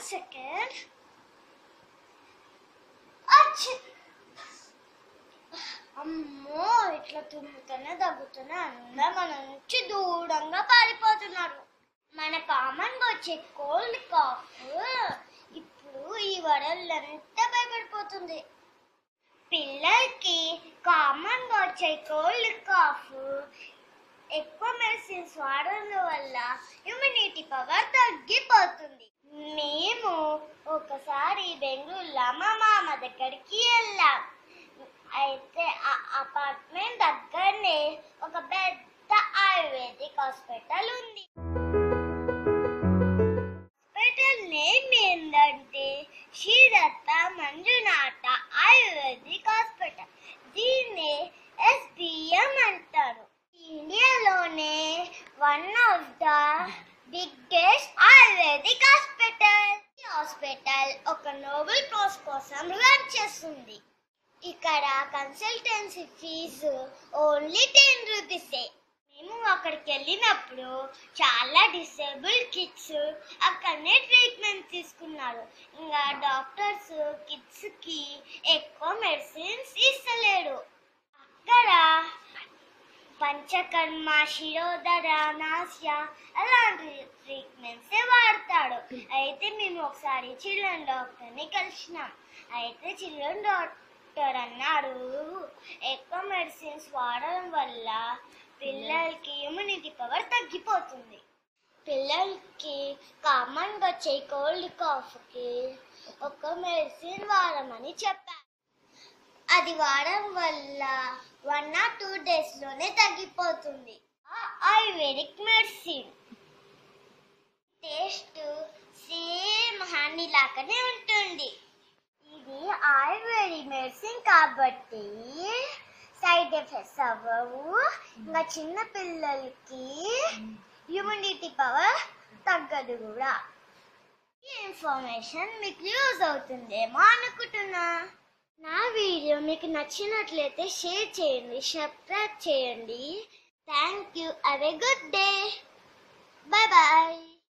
second అచ్చి అమ్మో ఇట్లా తుమ్ముతూనే దగ్గుతూనే అందరూ మన నుంచి దూరంగా పారిపోతున్నారు మన కామన్ వచ్చే కోల్డ్ కాఫ్ ఇప్పుడు ఈ వడలంతా భయపడిపోతుంది పిల్లలకి కామన్ వచ్చే కోల్డ్ కాఫ్ ఎక్కువ మెడిసిన్స్ వాడడం వల్ల ఇమ్యూనిటీ పవర్ తగ్గిపోతుంది మేము ఒకసారి బెంగళూరులో మా మామ దగ్గరికి వెళ్ళాం అయితే ఆ అపార్ట్మెంట్ దగ్గరనే ఒక పెద్ద ఆయుర్వేదిక్ హాస్పిటల్ ఉంది హాస్పిటల్ నేమ్ ఏంటంటే శ్రీదత్త మంజునాథ ఆయుర్వేదిక్ హాస్పిటల్ దీన్ని ఎస్బిఎం అంటారు ఇండియాలోనే one of the biggest ayurvedic hospital ఈ హాస్పిటల్ ఒక నోబెల్ ప్రైజ్ కోసం రన్ చేస్తుంది ఇక్కడ కన్సల్టెన్సీ ఫీజు ఓన్లీ టెన్ రూపీసే మేము అక్కడికి వెళ్ళినప్పుడు చాలా డిసేబుల్ కిడ్స్ అక్కడనే ట్రీట్మెంట్ తీసుకున్నారు ఇంకా డాక్టర్స్ కిడ్స్కి ఎక్కువ మెడిసిన్స్ ఇస్తలేరు అక్కడ పంచకర్మ శిరోధర నాస్య అలాంటి ట్రీట్మెంట్స్ వాడతాడు అయితే మేము ఒకసారి చిల్డ్రన్ డాక్టర్ని కలిసినాం అయితే చిల్డ్రన్ డాక్టర్ అన్నాడు ఎక్కువ మెడిసిన్స్ వాడడం వల్ల పిల్లలకి ఇమ్యూనిటీ పవర్ తగ్గిపోతుంది పిల్లలకి కామన్గా వచ్చే కోల్డ్ కాఫ్కి ఒక మెడిసిన్ వాడమని చెప్పారు అది వాడడం వల్ల వన్ ఆర్ టూ డేస్ లోనే తగ్గిపోతుంది ayurvedic medicine taste same honey లాగానే ఉంటుంది ఇది ఆయుర్వేదిక్ మెడిసిన్ కాబట్టి సైడ్ ఎఫెక్ట్స్ అవ్వవు ఇంకా చిన్న పిల్లలకి ఇమ్యూనిటీ పవర్ తగ్గదు కూడా ఈ ఇన్ఫర్మేషన్ మీకు యూజ్ అవుతుందేమో అనుకుంటున్నా నా వీడియో మీకు నచ్చినట్లయితే షేర్ చేయండి సబ్స్క్రైబ్ చేయండి thank you have a good day bye bye